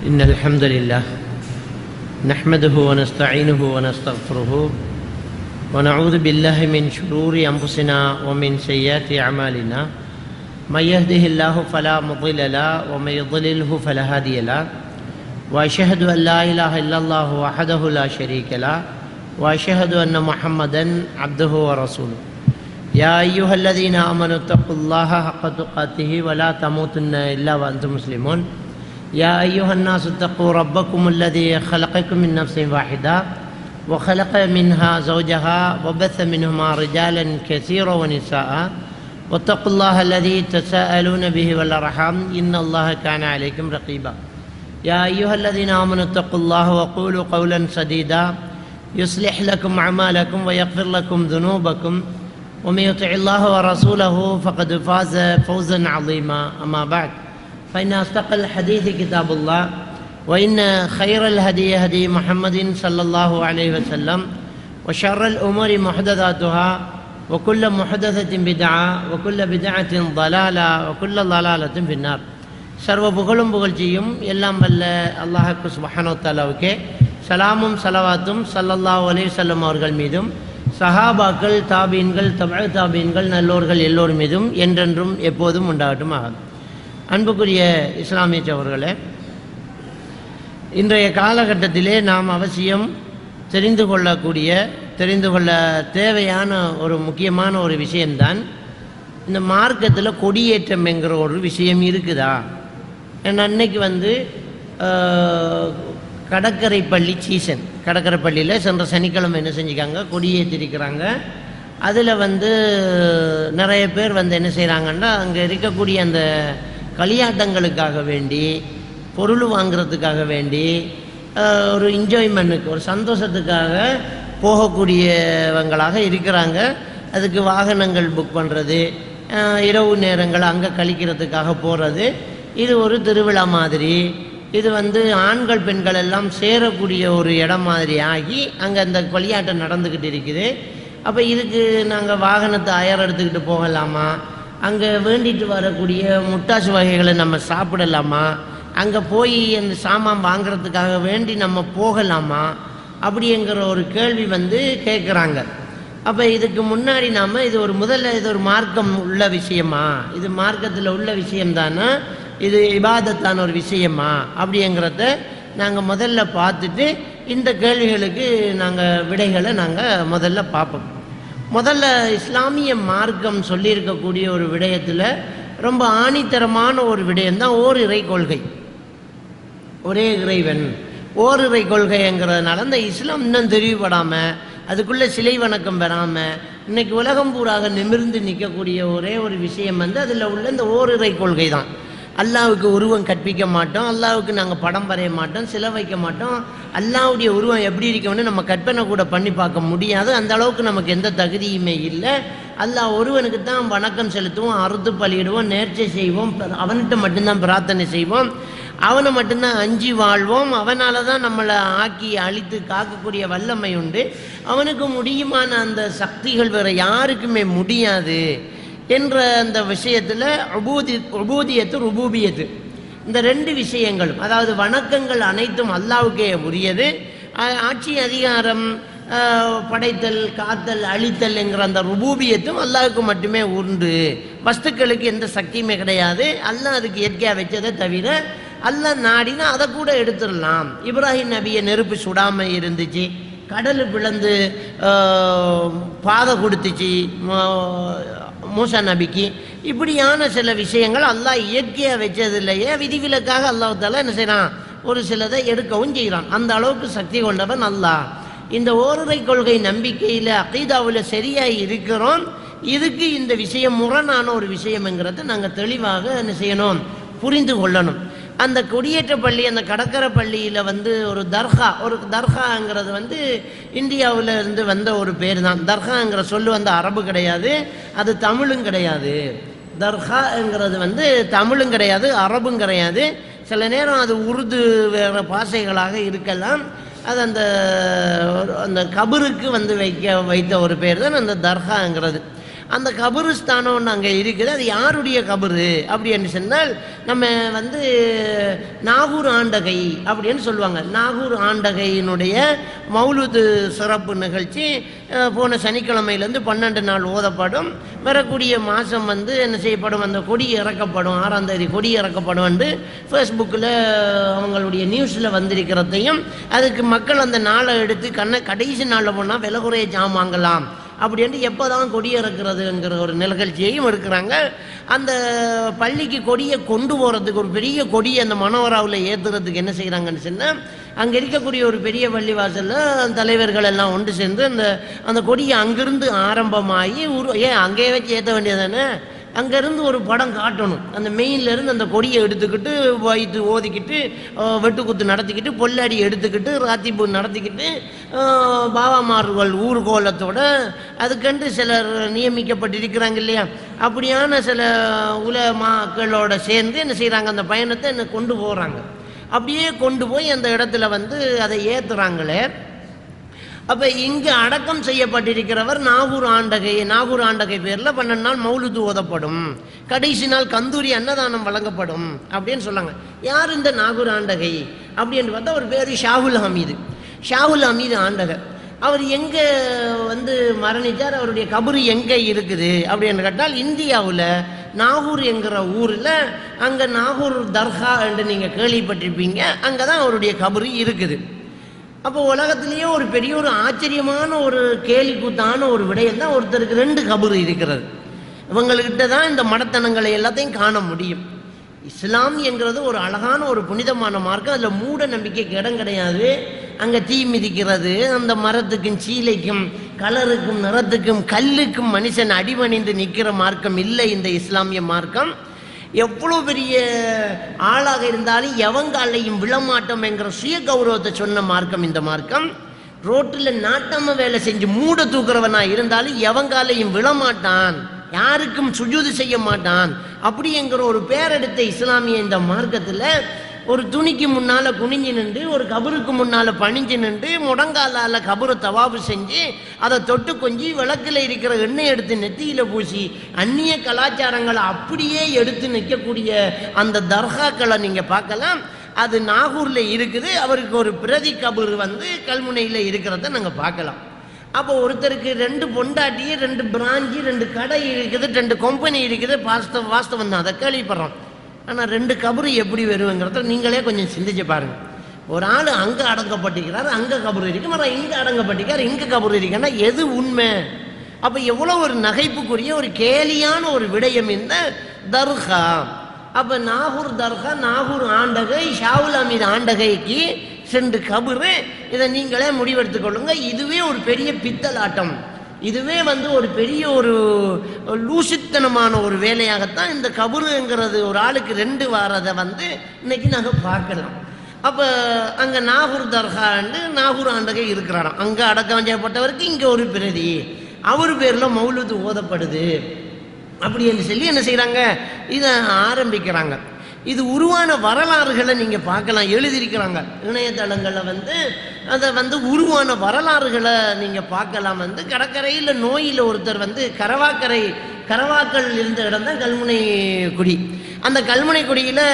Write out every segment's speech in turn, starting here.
إن الحمد لله نحمده ونستعينه ونستغفره ونعوذ بالله من شرور أنفسنا ومن سيئات أعمالنا من يهده الله فلا مضل له ومن يضلله فلا هادي له وأشهد أن لا إله إلا الله وحده لا شريك له وأشهد أن محمدا عبده ورسوله يا أيها الذين آمنوا اتقوا الله حق تقاته ولا تموتن إلا وأنتم مسلمون يا أيها الناس اتقوا ربكم الذي خلقكم من نفس واحدة وخلق منها زوجها وبث منهما رجالا كثيرا ونساء واتقوا الله الذي تساءلون به والأرحام إن الله كان عليكم رقيبا يا أيها الذين آمنوا اتقوا الله وقولوا قولا سديدا يصلح لكم أعمالكم ويغفر لكم ذنوبكم ومن يطع الله ورسوله فقد فاز فوزا عظيما أما بعد فإن أصدق الحديث كتاب الله وإن خير الهدي هدي محمد صلى الله عليه وسلم وشر الأمور محدثاتها وكل محدثة بدعة وكل بدعة ضلالة وكل ضلالة في النار சர்வ புகழும் புகழ்ச்சியும் எல்லாம் வல்ல அல்லாஹுக்கு சுபஹானோ தாலாவுக்கே சலாமும் சலவாத்தும் சல்லல்லாஹு அலைஹி வஸல்லம் அவர்கள் மீதும் சஹாபாக்கள் தாபீன்கள் தமிழ் தாபீன்கள் நல்லோர்கள் எல்லோர் மீதும் என்றென்றும் எப்போதும் உண்டாகட்டும் ஆகும் அன்புக்குரிய இஸ்லாமிய சவர்களே இன்றைய காலகட்டத்திலே நாம் அவசியம் தெரிந்து கொள்ளக்கூடிய தெரிந்து கொள்ள தேவையான ஒரு முக்கியமான ஒரு விஷயம்தான் இந்த மார்க்கத்தில் கொடியேற்றம் என்கிற ஒரு விஷயம் இருக்குதா ஏன்னா அன்னைக்கு வந்து கடற்கரை பள்ளி சீசன் கடற்கரை பள்ளியில் சென்ற சனிக்கிழமை என்ன செஞ்சுக்காங்க கொடியேற்றிருக்கிறாங்க அதில் வந்து நிறைய பேர் வந்து என்ன செய்கிறாங்கன்னா அங்கே இருக்கக்கூடிய அந்த களியாட்டங்களுக்காக வேண்டி பொருள் வாங்குறதுக்காக வேண்டி ஒரு என்ஜாய்மெண்ட்டுக்கு ஒரு சந்தோஷத்துக்காக போகக்கூடியவங்களாக இருக்கிறாங்க அதுக்கு வாகனங்கள் புக் பண்ணுறது இரவு நேரங்கள் அங்கே கழிக்கிறதுக்காக போகிறது இது ஒரு திருவிழா மாதிரி இது வந்து ஆண்கள் பெண்கள் எல்லாம் சேரக்கூடிய ஒரு இடம் மாதிரி ஆகி அங்கே அந்த கொலியாட்டம் நடந்துக்கிட்டு இருக்குது அப்போ இதுக்கு நாங்கள் வாகனத்தை அயர் எடுத்துக்கிட்டு போகலாமா அங்கே வேண்டிட்டு வரக்கூடிய முட்டாசு வகைகளை நம்ம சாப்பிடலாமா அங்கே போய் அந்த சாமான் வாங்குறதுக்காக வேண்டி நம்ம போகலாமா அப்படிங்கிற ஒரு கேள்வி வந்து கேட்குறாங்க அப்போ இதுக்கு முன்னாடி நாம் இது ஒரு முதல்ல இது ஒரு மார்க்கம் உள்ள விஷயமா இது மார்க்கத்தில் உள்ள விஷயம்தானா இது இபாதத்தான ஒரு விஷயமா அப்படிங்கிறத நாங்கள் முதல்ல பார்த்துட்டு இந்த கேள்விகளுக்கு நாங்கள் விடைகளை நாங்கள் முதல்ல பார்ப்போம் முதல்ல இஸ்லாமிய மார்க்கம் சொல்லியிருக்கக்கூடிய ஒரு விடயத்தில் ரொம்ப ஆணித்தரமான ஒரு விடயம்தான் ஓர் இறை கொள்கை ஒரே இறைவன் ஓரிரை கொள்கைங்கிறதுனால அந்த இஸ்லாம் இன்னும் தெளிவுபடாமல் அதுக்குள்ளே சிலை வணக்கம் பெறாமல் இன்னைக்கு உலகம் பூராக நிமிர்ந்து நிற்கக்கூடிய ஒரே ஒரு விஷயம் வந்து அதில் உள்ள இந்த ஓரிரை கொள்கை தான் அல்லாவுக்கு உருவம் கற்பிக்க மாட்டோம் அல்லாவுக்கு நாங்கள் படம் வரைய மாட்டோம் சிலை வைக்க மாட்டோம் அல்லாவுடைய உருவம் எப்படி இருக்கணும்னு நம்ம கற்பனை கூட பண்ணி பார்க்க முடியாது அந்த அளவுக்கு நமக்கு எந்த தகுதியுமே இல்லை அல்லாஹ் ஒருவனுக்கு தான் வணக்கம் செலுத்துவோம் அறுத்து பலியிடுவோம் நேர்ச்சை செய்வோம் அவன்கிட்ட மட்டும்தான் பிரார்த்தனை செய்வோம் அவனை மட்டும்தான் அஞ்சி வாழ்வோம் அவனால தான் நம்மளை ஆக்கி அழித்து காக்கக்கூடிய வல்லமை உண்டு அவனுக்கு முடியுமான அந்த சக்திகள் வேறு யாருக்குமே முடியாது என்ற அந்த விஷயத்தில் உபூதி உபூதியத்து ருபூபியத்து இந்த ரெண்டு விஷயங்களும் அதாவது வணக்கங்கள் அனைத்தும் அல்லாவுக்கே உரியது ஆட்சி அதிகாரம் படைத்தல் காத்தல் அழித்தல் என்கிற அந்த ருபூபியத்தும் அல்லாவுக்கு மட்டுமே உண்டு வஸ்துக்களுக்கு எந்த சக்தியுமே கிடையாது அல்லாஹ் அதுக்கு இயற்கையாக வச்சதை தவிர அல்லாஹ் நாடினா அதை கூட எடுத்துடலாம் இப்ராஹிம் நபியை நெருப்பு சுடாமல் இருந்துச்சு கடல் பிளந்து பாதை கொடுத்துச்சு மூசா நபிக்கு இப்படியான சில விஷயங்கள் அல்லாஹ் இயற்கையாக வச்சதில்லையே விதிவிலக்காக அல்லாஹால என்ன செய்யறான் ஒரு சிலதை எடுக்கவும் செய்கிறான் அந்த அளவுக்கு சக்தி கொண்டவன் அல்லாஹ் இந்த ஓருரை கொள்கை நம்பிக்கையில் அகீதாவில் சரியாக இருக்கிறோம் இதுக்கு இந்த விஷயம் முரணான ஒரு விஷயம்ங்கிறத நாங்கள் தெளிவாக என்ன செய்யணும் புரிந்து கொள்ளணும் அந்த குடியேற்ற பள்ளி அந்த கடற்கரை பள்ளியில் வந்து ஒரு தர்கா ஒரு தர்காங்கிறது வந்து இந்தியாவில் இருந்து வந்த ஒரு பேர் தான் தர்காங்கிற சொல்லு வந்து அரபு கிடையாது அது தமிழும் கிடையாது தர்காங்கிறது வந்து தமிழும் கிடையாது அரபும் கிடையாது சில நேரம் அது உருது வேறு பாஷைகளாக இருக்கலாம் அது அந்த அந்த கபருக்கு வந்து வைக்க வைத்த ஒரு பேர் தான் அந்த தர்காங்கிறது அந்த கபருஸ்தானம் ஒன்று அங்கே இருக்குது அது யாருடைய கபரு அப்படின்னு சொன்னால் நம்ம வந்து நாகூர் ஆண்டகை அப்படின்னு சொல்லுவாங்க நாகூர் ஆண்டகையினுடைய மௌலுது சிறப்பு நிகழ்ச்சி அஹ், போன சனிக்கிழமையிலேருந்து பன்னெண்டு நாள் ஓதப்படும் வரக்கூடிய மாதம் வந்து என்ன செய்யப்படும் அந்த கொடி இறக்கப்படும் ஆறாம் தேதி கொடி இறக்கப்படும் வந்து ஃபேஸ்புக்கில் அவங்களுடைய நியூஸில் வந்திருக்கிறதையும் அதுக்கு மக்கள் அந்த நாளை எடுத்து கண்ணை கடைசி நாளில் போனால் விலை குறைய ஜாம் வாங்கலாம் அப்படின்ட்டு எப்போ தான் கொடி இறக்குறதுங்கிற ஒரு நிகழ்ச்சியையும் இருக்கிறாங்க அந்த பள்ளிக்கு கொடியை கொண்டு போகிறதுக்கு ஒரு பெரிய கொடியை அந்த மனோராவில் ஏற்றுறதுக்கு என்ன செய்கிறாங்கன்னு சொன்னால் அங்கே இருக்கக்கூடிய ஒரு பெரிய பள்ளிவாசலில் தலைவர்கள் எல்லாம் ஒன்று சேர்ந்து அந்த அந்த கொடியை அங்கிருந்து ஆரம்பமாகி உரு ஏன் அங்கேயே வச்சு ஏற்ற வேண்டியதானே அங்கேருந்து ஒரு படம் காட்டணும் அந்த மெயின்ல இருந்து அந்த கொடியை எடுத்துக்கிட்டு வயிற்று ஓதிக்கிட்டு அஹ், வெட்டுக்குத்து நடத்திக்கிட்டு பொல்லாடி எடுத்துக்கிட்டு ராத்திபு நடத்திக்கிட்டு அஹ், பாபாமார்கள் ஊர்கோலத்தோட அதுக்கென்று சிலர் நியமிக்கப்பட்டிருக்கிறாங்க இல்லையா அப்படியான சில உலமாக்களோட சேர்ந்து என்ன செய்கிறாங்க அந்த பயணத்தை என்ன கொண்டு போகிறாங்க அப்படியே கொண்டு போய் அந்த இடத்துல வந்து அதை ஏற்றுறாங்களே அப்போ இங்கு அடக்கம் செய்யப்பட்டிருக்கிறவர் நாகூர் ஆண்டகை நாகூர் ஆண்டகை பேரில் பன்னெண்டு நாள் மௌலுது ஓதப்படும் கடைசி நாள் கந்தூரி அன்னதானம் வழங்கப்படும் அப்படின்னு சொன்னாங்க யார் இந்த நாகூர் ஆண்டகை அப்படின்னு பார்த்தா ஒரு பேர் ஷாகுல் ஹமீது ஷாகுல் ஹமீது ஆண்டகர் அவர் எங்கே வந்து மரணிச்சார் அவருடைய கபரு எங்கே இருக்குது அப்படின்னு கேட்டால் இந்தியாவில் நாகூர் என்கிற ஊரில் அங்கே நாகூர் தர்கா என்று நீங்கள் கேள்விப்பட்டிருப்பீங்க அங்கே தான் அவருடைய கபரு இருக்குது அப்போ உலகத்திலேயே ஒரு பெரிய ஒரு ஆச்சரியமான ஒரு கேலி கூத்தான ஒரு விடயம் தான் ஒருத்தருக்கு ரெண்டு கபரு இருக்கிறது இவங்கள்கிட்ட தான் இந்த மடத்தனங்களை எல்லாத்தையும் காண முடியும் இஸ்லாம் என்கிறது ஒரு அழகான ஒரு புனிதமான மார்க்கம் அதில் மூட நம்பிக்கைக்கு இடம் கிடையாது அங்கே தீ மிதிக்கிறது அந்த மரத்துக்கும் சீலைக்கும் கலருக்கும் நிறத்துக்கும் கல்லுக்கும் மனுஷன் அடிபணிந்து நிற்கிற மார்க்கம் இல்லை இந்த இஸ்லாமிய மார்க்கம் எவ்வளோ பெரிய ஆளாக இருந்தாலும் எவங்காலையும் விழமாட்டோம் என்கிற சுய கௌரவத்தை சொன்ன மார்க்கம் இந்த மார்க்கம் ரோட்டில் நாட்டாம வேலை செஞ்சு மூட தூக்குறவனா இருந்தாலும் எவங்காலையும் விழமாட்டான் யாருக்கும் சுஜூது செய்ய மாட்டான் அப்படிங்கிற ஒரு பேரெடுத்த இஸ்லாமிய இந்த மார்க்கத்தில் ஒரு துணிக்கு முன்னால குனிஞ்சு நின்று ஒரு கபருக்கு முன்னால பணிஞ்சு நின்று முடங்காலால கபரை தவாபு செஞ்சு அதை தொட்டு கொஞ்சி விளக்குல இருக்கிற எண்ணெய் எடுத்து நெத்தியில பூசி அந்நிய கலாச்சாரங்களை அப்படியே எடுத்து நிற்கக்கூடிய அந்த தர்காக்களை நீங்க பார்க்கலாம் அது நாகூர்ல இருக்குது அவருக்கு ஒரு பிரதி கபர் வந்து கல்முனையில் இருக்கிறத நாங்கள் பார்க்கலாம் அப்போ ஒருத்தருக்கு ரெண்டு பொண்டாட்டி ரெண்டு பிராஞ்சி ரெண்டு கடை இருக்குது ரெண்டு கம்பெனி இருக்குது வாஸ்தவ வாஸ்தவம் தான் அதை கேள்விப்படுறோம் ஆனால் ரெண்டு கபரு எப்படி வருவங்கிறத நீங்களே கொஞ்சம் சிந்திச்சு பாருங்க ஒரு ஆள் அங்கே அடங்கப்பட்டிருக்கிறார் அங்கே கபரு இருக்கு மரம் இங்கே அடங்கப்பட்டிருக்கார் இங்கே கபரு இருக்குன்னா எது உண்மை அப்போ எவ்வளோ ஒரு நகைப்புக்குரிய ஒரு கேலியான ஒரு விடயம் இந்த தர்கா அப்போ நாகூர் தர்கா நாகூர் ஆண்டகை ஷாவுல் அமீது ஆண்டகைக்கு சென்று கபரு இதை நீங்களே முடிவெடுத்துக் கொள்ளுங்க இதுவே ஒரு பெரிய பித்தலாட்டம் இதுவே வந்து ஒரு பெரிய ஒரு லூசித்தனமான ஒரு வேலையாகத்தான் இந்த கபருங்கிறது ஒரு ஆளுக்கு ரெண்டு வாரதை வந்து இன்னைக்கு நாங்கள் பார்க்கலாம் அப்போ அங்கே நாகூர் தர்காண்டு நாகூர் ஆண்டகை இருக்கிறாராம் அங்கே அடக்கம் செய்யப்பட்டவருக்கு இங்கே ஒரு பிரதி அவர் பேரில் மௌலுது ஓதப்படுது அப்படின்னு சொல்லி என்ன செய்கிறாங்க இதை ஆரம்பிக்கிறாங்க இது உருவான வரலாறுகளை நீங்கள் பார்க்கலாம் எழுதியிருக்கிறாங்க இணையதளங்களில் வந்து அதை வந்து உருவான வரலாறுகளை நீங்கள் பார்க்கலாம் வந்து கடற்கரையில் நோயில் ஒருத்தர் வந்து கரவாக்கரை கரவாக்கள் இருந்த இடம் தான் கல்முனை குடி அந்த கல்முனை குடியில்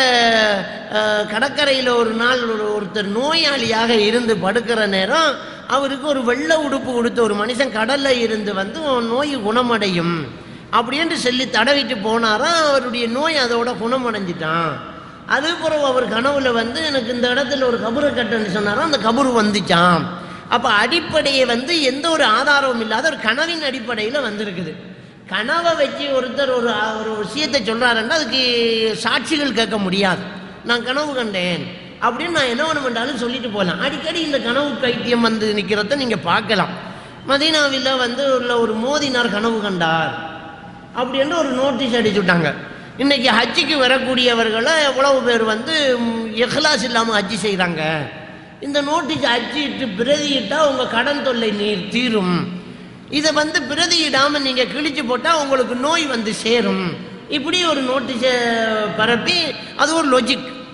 கடற்கரையில் ஒரு நாள் ஒரு ஒருத்தர் நோயாளியாக இருந்து படுக்கிற நேரம் அவருக்கு ஒரு வெள்ளை உடுப்பு கொடுத்த ஒரு மனுஷன் கடலில் இருந்து வந்து உன் நோய் குணமடையும் அப்படின்ட்டு சொல்லி தடவிட்டு போனாராம் அவருடைய நோய் அதோட குணமடைஞ்சிட்டான் அது பிறகு அவர் கனவுல வந்து எனக்கு இந்த இடத்துல ஒரு கபரை கட்டுன்னு சொன்னாராம் அந்த கபரு வந்துச்சான் அப்போ அடிப்படையை வந்து எந்த ஒரு ஆதாரமும் இல்லாத ஒரு கனவின் அடிப்படையில் வந்திருக்குது கனவை வச்சு ஒருத்தர் ஒரு ஒரு விஷயத்தை சொல்கிறாருன்னா அதுக்கு சாட்சிகள் கேட்க முடியாது நான் கனவு கண்டேன் அப்படின்னு நான் என்ன ஒன்று பண்ணாலும் சொல்லிட்டு போகலாம் அடிக்கடி இந்த கனவு பைத்தியம் வந்து நிற்கிறத நீங்கள் பார்க்கலாம் மதீனாவில் வந்து உள்ள ஒரு மோதினார் கனவு கண்டார் அப்படின்னு ஒரு நோட்டீஸ் அடிச்சு விட்டாங்க இன்னைக்கு ஹஜ்ஜிக்கு வரக்கூடியவர்களை எவ்வளவு பேர் வந்து ம், இஹ்லாஸ் இல்லாமல் ஹஜ்ஜி செய்கிறாங்க இந்த நோட்டீஸ் அச்சிட்டு பிரதியிட்டா உங்கள் கடன் தொல்லை நீர் தீரும் இதை வந்து பிரதியிடாமல் நீங்கள் கிழிச்சு போட்டால் உங்களுக்கு நோய் வந்து சேரும் இப்படி ஒரு நோட்டீஸை பரப்பி அது ஒரு லொஜிக்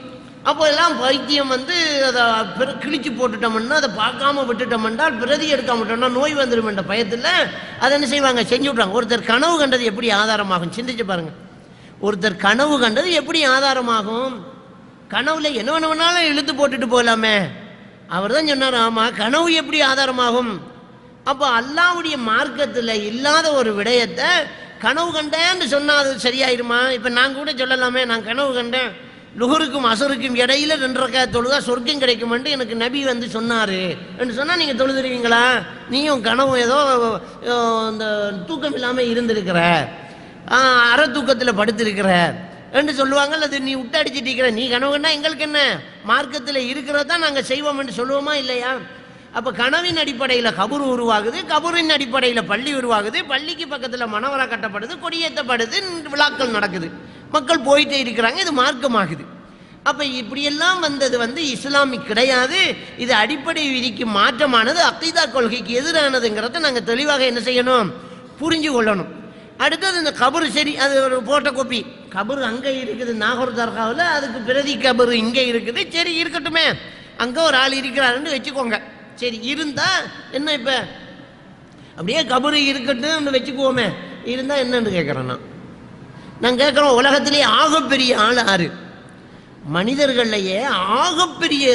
அப்போ எல்லாம் பைத்தியம் வந்து அதை பிற- கிழிச்சு போட்டுட்டோம்னா அதை பார்க்காம விட்டுட்டோம்னா பிரதி எடுக்காம விட்டோம்னா நோய் வந்துடும் என்ற பயத்தில் அதை என்ன செய்வாங்க செஞ்சு விட்றாங்க ஒருத்தர் கனவு கண்டது எப்படி ஆதாரமாகும் சிந்திச்சு பாருங்க ஒருத்தர் கனவு கண்டது எப்படி ஆதாரமாகும் கனவுல என்ன வேணா வேணாலும் இழுத்து போட்டுட்டு போகலாமே அவர் தான் சொன்னார் ஆமா கனவு எப்படி ஆதாரமாகும் அப்போ அல்லாவுடைய மார்க்கத்தில் இல்லாத ஒரு விடயத்தை கனவு கண்டேன்னு சொன்னா அது சரியாயிருமா இப்போ நான் கூட சொல்லலாமே நான் கனவு கண்டேன் லுகருக்கும் அசருக்கும் இடையில ரெண்டு ரக்கா தொழுதா சொர்க்கம் கிடைக்குமென்று எனக்கு நபி வந்து சொன்னாரு என்று சொன்னா நீங்க தொழுதுருவீங்களா நீயும் கனவு ஏதோ அஹ், இந்த தூக்கம் இல்லாம இருந்திருக்கிற ஆஹ், அரை தூக்கத்தில் படுத்திருக்கிற என்று சொல்லுவாங்க அது நீ விட்டு அடிச்சிட்டு இருக்கிற நீ கனவுன்னா எங்களுக்கு என்ன மார்க்கத்தில் இருக்கிறதா நாங்கள் செய்வோம் என்று சொல்லுவோமா இல்லையா அப்போ கனவின் அடிப்படையில் கபூர் உருவாகுது கபூரின் அடிப்படையில் பள்ளி உருவாகுது பள்ளிக்கு பக்கத்தில் மணவரா கட்டப்படுது கொடியேற்றப்படுது விழாக்கள் நடக்குது மக்கள் போயிட்டே இருக்கிறாங்க இது மார்க்கமாகுது அப்போ இப்படியெல்லாம் வந்தது வந்து இஸ்லாமிக் கிடையாது இது அடிப்படை விதிக்கு மாற்றமானது அக்கீதா கொள்கைக்கு எதிரானதுங்கிறத நாங்கள் தெளிவாக என்ன செய்யணும் புரிஞ்சு கொள்ளணும் அடுத்தது இந்த கபரு சரி அது ஒரு போட்ட கோப்பி கபரு அங்கே இருக்குது நாகூர் தர்காவில் அதுக்கு பிரதி கபரு இங்கே இருக்குது சரி இருக்கட்டுமே அங்கே ஒரு ஆள் இருக்கிறாருன்னு வச்சுக்கோங்க சரி இருந்தா என்ன இப்போ அப்படியே கபரு இருக்கட்டும்னு வச்சுக்குவோமே இருந்தால் என்னன்னு கேட்குறேன் நான் நான் கேட்குறோம் உலகத்திலேயே ஆகப்பெரிய ஆள் ஆறு மனிதர்கள்லையே ஆகப்பெரிய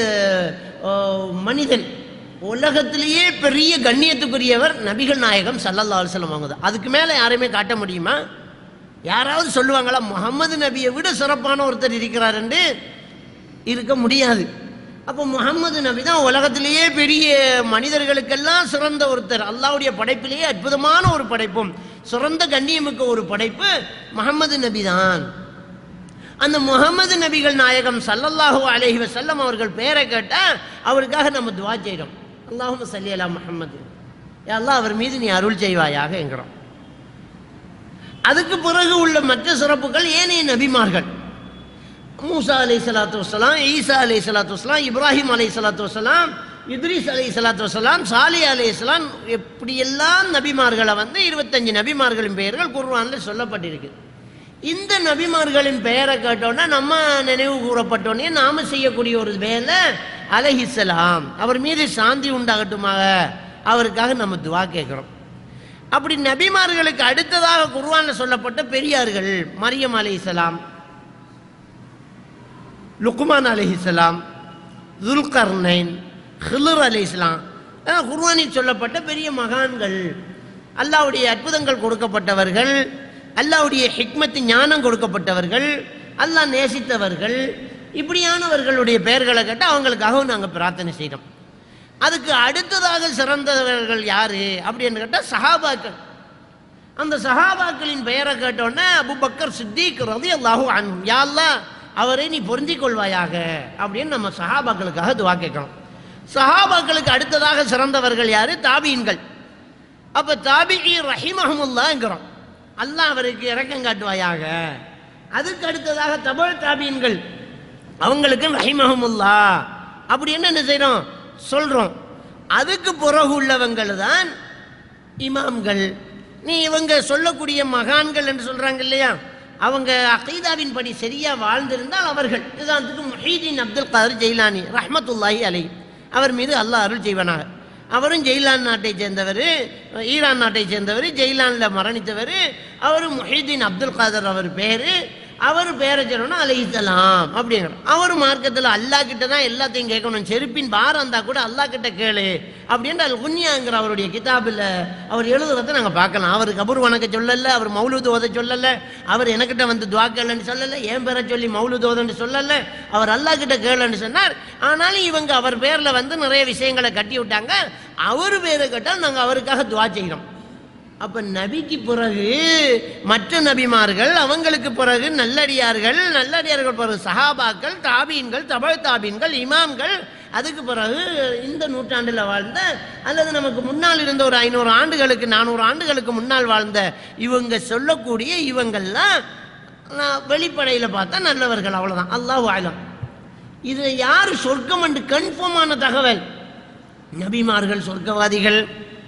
அஹ், மனிதன் உலகத்திலேயே பெரிய கண்ணியத்துக்குரியவர் நபிகள் நாயகம் சல்லல்லா அலுவலம் அவங்க தான் அதுக்கு மேலே யாரையுமே காட்ட முடியுமா யாராவது சொல்லுவாங்களா முகமது நபியை விட சிறப்பான ஒருத்தர் இருக்கிறார் என்று இருக்க முடியாது அப்போ முகமது நபி தான் உலகத்திலேயே பெரிய மனிதர்களுக்கெல்லாம் சிறந்த ஒருத்தர் அல்லாவுடைய படைப்பிலேயே அற்புதமான ஒரு படைப்பும் சிறந்த கண்ணியமிக்க ஒரு படைப்பு முகமது நபி தான் அந்த முகமது நபிகள் நாயகம் சல்லல்லாஹு அலைஹி வஸல்லம் அவர்கள் பேரை கேட்டால் அவருக்காக நம்ம துவா செய்கிறோம் அல்லாஹும் சல்லி அலா முஹம்மது யா அல்லாஹ் அவர் மீது நீ அருள் செய்வாயாக என்கிறோம் அதுக்கு பிறகு உள்ள மற்ற சிறப்புகள் ஏனைய நபிமார்கள் மூசா அலை சலாத்து வசலாம் ஈசா அலை சலாத்து வசலாம் இப்ராஹிம் அலை சலாத்து வசலாம் இத்ரிஸ் அலை சலாத்து வசலாம் சாலி அலை இஸ்லாம் எப்படியெல்லாம் நபிமார்களை வந்து இருபத்தஞ்சு நபிமார்களின் பெயர்கள் குர்ஆன்ல சொல்லப்பட்டிருக்கு இந்த நபிமார்களின் பெயரை கேட்டோன்னா நம்ம நினைவு கூறப்பட்டோன்னே நாம செய்யக்கூடிய ஒரு வேலை அலைஹிஸ்ஸலாம் அவர் மீது சாந்தி உண்டாகட்டுமாக அவருக்காக நம்ம துவா கேட்குறோம் அப்படி நபிமார்களுக்கு அடுத்ததாக குர்ஆன்ல சொல்லப்பட்ட பெரியார்கள் மரியம் அலைஹிஸ்ஸலாம் லுக்மான் அலைஹிஸ்ஸலாம் துல்கர்னைன் ஹிலர் அலைஹிஸ்லாம் குர்ஆனில் சொல்லப்பட்ட பெரிய மகான்கள் அல்லாஹ்வுடைய அற்புதங்கள் கொடுக்கப்பட்டவர்கள் அல்லாஹ்வுடைய ஹிக்மத்து ஞானம் கொடுக்கப்பட்டவர்கள் அல்லாஹ் நேசித்தவர்கள் இப்படியானவர்களுடைய பெயர்களை கேட்டால் அவங்களுக்காகவும் நாங்கள் பிரார்த்தனை செய்கிறோம் அதுக்கு அடுத்ததாக சிறந்தவர்கள் யாரு அப்படின்னு கேட்டால் சஹாபாக்கள் அந்த சஹாபாக்களின் பெயரை கேட்டோன்னே அபுபக்கர் சித்திக் ரதி அல்லாஹு அன்ஹும் யா அல்லாஹ் அவரை நீ பொருந்திக் கொள்வாயாக அப்படின்னு நம்ம சஹாபாக்களுக்காக துவா கேட்கணும் சஹாபாக்களுக்கு அடுத்ததாக சிறந்தவர்கள் யாரு தாபீன்கள் அப்ப தாபிஇ ரஹிமஹமுல்லாங்கிறோம் அல்லாஹ் அவருக்கு இறக்கம் காட்டுவாயாக அதுக்கு அடுத்ததாக தபல் தாபீன்கள் அவங்களுக்கு ரஹிமஹமுல்லா அப்படி என்ன என்ன செய்றோம் சொல்றோம் அதுக்கு பிறகு உள்ளவங்கள் தான் இமாம்கள் நீ இவங்க சொல்லக்கூடிய மகான்கள் என்று சொல்றாங்க இல்லையா அவங்க அகீதாவின் படி சரியா வாழ்ந்திருந்தால் அவர்கள் உதாரணத்துக்கு முஹீதீன் அப்துல் கதர் ஜெயிலானி ரஹ்மத்துல்லாஹி அலை அவர் மீது அல்லாஹ் அருள் செய்வனாக அவரும் ஜெயிலான் நாட்டை சேர்ந்தவர் ஈரான் நாட்டை சேர்ந்தவர் ஜெயிலானில் மரணித்தவர் அவர் முஹீதீன் அப்துல் காதர் அவர் பேர் அவர் பேரை சொல்லணும்னா அலைஹிஸ்ஸலாம் அப்படிங்கிற அவர் மார்க்கத்தில் அல்லாஹ் கிட்ட தான் எல்லாத்தையும் கேட்கணும் செருப்பின் பாரம் இருந்தால் கூட அல்லாஹ் கிட்ட கேளு அப்படின்ற அல் குன்யாங்கிற அவருடைய கிதாபில் அவர் எழுதுறதை நாங்கள் பார்க்கலாம் அவர் கபூர் வணக்க சொல்லலை அவர் மௌலூத் ஓத சொல்லலை அவர் எனக்கிட்ட வந்து துவாக்கலன்னு சொல்லலை என் பேரை சொல்லி மௌலூத் ஓதன்னு சொல்லலை அவர் அல்லாஹ் கிட்ட கேளுன்னு சொன்னார் ஆனாலும் இவங்க அவர் பேரில் வந்து நிறைய விஷயங்களை கட்டி விட்டாங்க அவர் பேரை கேட்டால் நாங்கள் அவருக்காக துவா செய்கிறோம் அப்ப நபிக்கு பிறகு மற்ற நபிமார்கள் அவங்களுக்கு பிறகு நல்லடியார்கள் நல்லடியார்கள் பிறகு சஹாபாக்கள் தாபீன்கள் தபழ் தாபீன்கள் இமாம்கள் அதுக்கு பிறகு இந்த நூற்றாண்டில் வாழ்ந்த அல்லது நமக்கு முன்னால் இருந்த ஒரு ஐநூறு ஆண்டுகளுக்கு நானூறு ஆண்டுகளுக்கு முன்னால் வாழ்ந்த இவங்க சொல்லக்கூடிய இவங்கெல்லாம் நான் வெளிப்படையில் பார்த்தா நல்லவர்கள் அவ்வளவுதான் அல்லாஹ் ஆலம் இது யார் சொர்க்கம் என்று கன்ஃபார்மான தகவல் நபிமார்கள் சொர்க்கவாதிகள்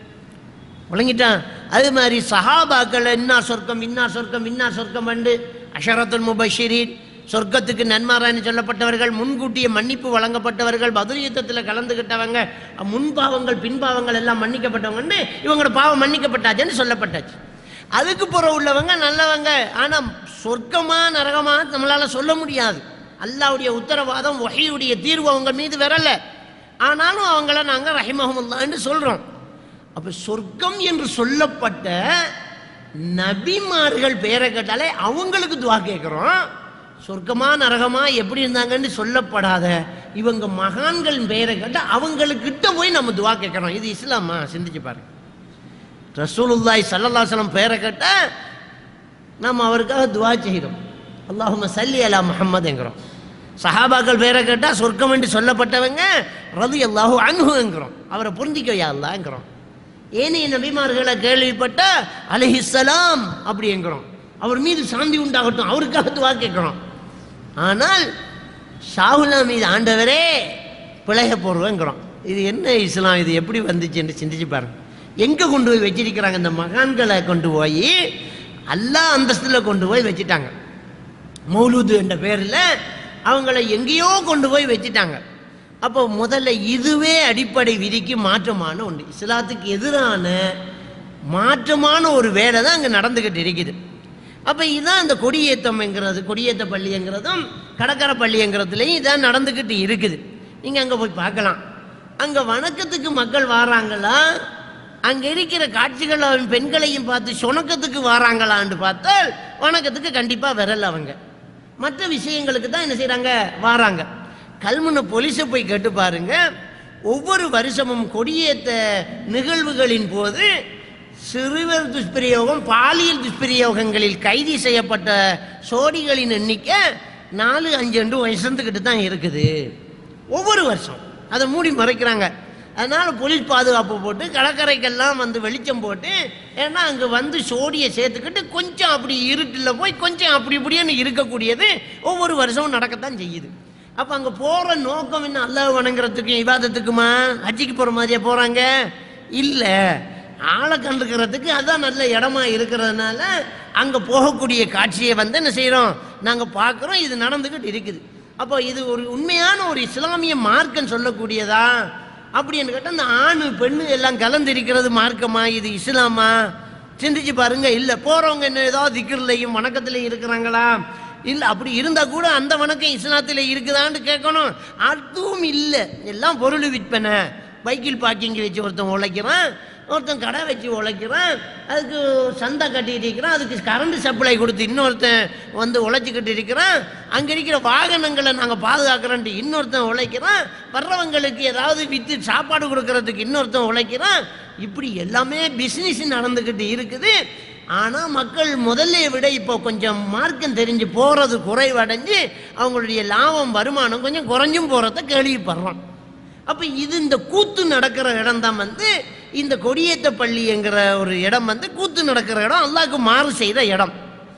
விளங்கிட்டான் அது மாதிரி சஹாபாக்கள் இன்னார் சொர்க்கம் இன்னார் சொர்க்கம் இன்னார் சொர்க்கம் என்று அஷரத்துல் முபஷிரீன் சொர்க்கத்துக்கு நன்மாரான்னு சொல்லப்பட்டவர்கள் முன்கூட்டிய மன்னிப்பு வழங்கப்பட்டவர்கள் பதில் யுத்தத்தில் கலந்துக்கிட்டவங்க முன்பாவங்கள் பின்பாவங்கள் எல்லாம் மன்னிக்கப்பட்டவங்கன்னு இவங்களோட பாவம் மன்னிக்கப்பட்டாச்சுன்னு சொல்லப்பட்டாச்சு அதுக்கு புற உள்ளவங்க நல்லவங்க ஆனால் சொர்க்கமா நரகமா நம்மளால சொல்ல முடியாது அல்லாவுடைய உத்தரவாதம் வகையுடைய தீர்வு அவங்க மீது வரல ஆனாலும் அவங்கள நாங்கள் ரஹிமஹமுல்லான்னு சொல்றோம் அப்ப சொர்க்கம் என்று சொல்லப்பட்ட நபிமார்கள் பெயரை கேட்டாலே அவங்களுக்கு துவா கேட்குறோம் சொர்க்கமா நரகமா எப்படி இருந்தாங்கன்னு சொல்லப்படாத இவங்க மகான்கள் பெயரை கேட்டால் அவங்களுக்கிட்ட போய் நம்ம துவா கேட்குறோம் இது இஸ்லாமா சிந்திச்சு பாருங்க ரசூலுல்லாய் சல்லல்லாஹலம் பெயரை கேட்டால் நம்ம அவருக்காக துவா செய்கிறோம் அல்லாஹும சல்லி அலா முஹம்மதுங்கிறோம் சஹாபாக்கள் பேரை கேட்டால் சொர்க்கம் என்று சொல்லப்பட்டவங்க ரது அல்லாஹு அன்ஹுங்கிறோம் அவரை புரிஞ்சிக்கோயா அல்லாங்கிறோம் ஏனைய நபிமார்களை கேள்விப்பட்ட அலிஹிஸ்ஸலாம் அப்படிங்கிறோம் அவர் மீது சாந்தி உண்டாகட்டும் அவருக்காக துவா கேட்குறோம் ஆனால் ஷாகுலா மீது ஆண்டவரே பிழைய போடுவேங்கிறோம் இது என்ன இஸ்லாம் இது எப்படி வந்துச்சுன்னு சிந்திச்சு பாருங்க எங்கே கொண்டு போய் வச்சிருக்கிறாங்க இந்த மகான்களை கொண்டு போய் அல்லாஹ் அந்தஸ்தில் கொண்டு போய் வச்சுட்டாங்க மௌலூது என்ற பேரில் அவங்கள எங்கேயோ கொண்டு போய் வச்சுட்டாங்க அப்போ முதல்ல இதுவே அடிப்படை விதிக்கு மாற்றமான ஒன்று இஸ்லாத்துக்கு எதிரான மாற்றமான ஒரு வேலை தான் அங்கே நடந்துக்கிட்டு இருக்குது அப்போ இதுதான் இந்த கொடியேற்றம்ங்கிறது கொடியேற்ற பள்ளிங்கிறதும் கடற்கரை பள்ளிங்கிறதுலையும் இதான் நடந்துக்கிட்டு இருக்குது நீங்கள் அங்கே போய் பார்க்கலாம் அங்கே வணக்கத்துக்கு மக்கள் வாராங்களா அங்கே இருக்கிற காட்சிகள் அவன் பெண்களையும் பார்த்து சுணக்கத்துக்கு வாராங்களான்னு பார்த்தால் வணக்கத்துக்கு கண்டிப்பாக வரல அவங்க மற்ற விஷயங்களுக்கு தான் என்ன செய்கிறாங்க வாராங்க கல்முனை போலீஸை போய் கேட்டு பாருங்க ஒவ்வொரு வருஷமும் கொடியேற்ற நிகழ்வுகளின் போது சிறுவர் துஷ்பிரயோகம் பாலியல் துஷ்பிரயோகங்களில் கைது செய்யப்பட்ட சோடிகளின் எண்ணிக்கை நாலு அஞ்சு ரெண்டு வயசுந்துக்கிட்டு தான் இருக்குது ஒவ்வொரு வருஷம் அதை மூடி மறைக்கிறாங்க அதனால போலீஸ் பாதுகாப்பு போட்டு கடற்கரைக்கெல்லாம் வந்து வெளிச்சம் போட்டு ஏன்னா அங்கே வந்து சோடியை சேர்த்துக்கிட்டு கொஞ்சம் அப்படி இருட்டில் போய் கொஞ்சம் அப்படி இப்படின்னு இருக்கக்கூடியது ஒவ்வொரு வருஷமும் நடக்கத்தான் செய்யுது அப்போ அங்கே போகிற நோக்கம் என்ன அல்லாஹ் வணங்குறதுக்கு இவாதத்துக்குமா ஹஜ்ஜிக்கு போகிற மாதிரியா போகிறாங்க இல்லை ஆளை கண்டுக்கிறதுக்கு அதான் நல்ல இடமா இருக்கிறதுனால அங்கே போகக்கூடிய காட்சியை வந்து என்ன செய்கிறோம் நாங்கள் பார்க்குறோம் இது நடந்துக்கிட்டு இருக்குது அப்போ இது ஒரு உண்மையான ஒரு இஸ்லாமிய மார்க்கம் சொல்லக்கூடியதா அப்படின்னு கேட்டால் இந்த ஆணு பெண்ணு எல்லாம் கலந்து இருக்கிறது மார்க்கமா இது இஸ்லாமா சிந்திச்சு பாருங்க இல்லை போகிறவங்க என்ன ஏதாவது திக்கிர்லையும் வணக்கத்துலையும் இருக்கிறாங்களா இல்லை அப்படி இருந்தால் கூட அந்த வணக்கம் இஸ்லாத்தில் இருக்குதான்னு கேட்கணும் அதுவும் இல்லை எல்லாம் பொருள் விற்பனை பைக்கில் பார்க்கிங் வச்சு ஒருத்தன் உழைக்கிறான் ஒருத்தன் கடை வச்சு உழைக்கிறான் அதுக்கு சந்தை கட்டிட்டு இருக்கிறான் அதுக்கு கரண்ட் சப்ளை கொடுத்து இன்னொருத்தன் வந்து உழைச்சிக்கிட்டு இருக்கிறான் அங்கே இருக்கிற வாகனங்களை நாங்கள் பாதுகாக்கிறோன்ட்டு இன்னொருத்தன் உழைக்கிறான் வர்றவங்களுக்கு ஏதாவது விற்று சாப்பாடு கொடுக்கறதுக்கு இன்னொருத்தன் உழைக்கிறான் இப்படி எல்லாமே பிஸ்னஸ் நடந்துக்கிட்டு இருக்குது ஆனால் மக்கள் முதல்ல விட இப்போ கொஞ்சம் மார்க்கம் தெரிஞ்சு போகிறது குறைவடைஞ்சு அவங்களுடைய லாபம் வருமானம் கொஞ்சம் குறைஞ்சும் போகிறத கேள்விப்படுறோம் அப்போ இது இந்த கூத்து நடக்கிற இடம் தான் வந்து இந்த கொடியேத்த பள்ளிங்கிற ஒரு இடம் வந்து கூத்து நடக்கிற இடம் அல்லாஹ்க்கு மாறு செய்கிற இடம்